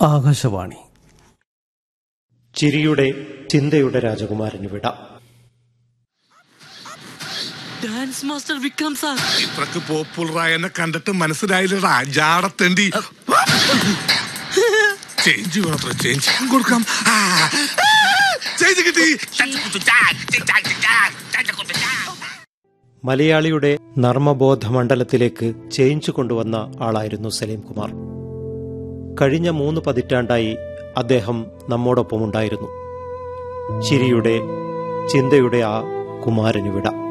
ആകാശവാണി ചിരിയുടെ ചിന്തയുടെ രാജകുമാരന് വിട ഡാൻസ് മാസ്റ്റർ വിക്രം സാർ ഇത്രക്ക് പോപ്പുലറായ എന്നെ കണ്ടിട്ട് മനസ്സിലായില്ലടാ ജാടത്തേണ്ടി ചേഞ്ച് വേണത്ര ചേഞ്ച് കൊടുക്കാം ആ, ആ, ചേഞ്ച് കിട്ടി മലയാളിയുടെ നർമ്മബോധ മണ്ഡലത്തിലേക്ക് ചേഞ്ച് കൊണ്ടുവന്ന ആളായിരുന്നു സലീം കുമാർ കഴിഞ്ഞ മൂന്ന് പതിറ്റാണ്ടായി അദ്ദേഹം നമ്മോടൊപ്പമുണ്ടായിരുന്നു ചിരിയുടെ ചിന്തയുടെ ആ കുമാരന് വിട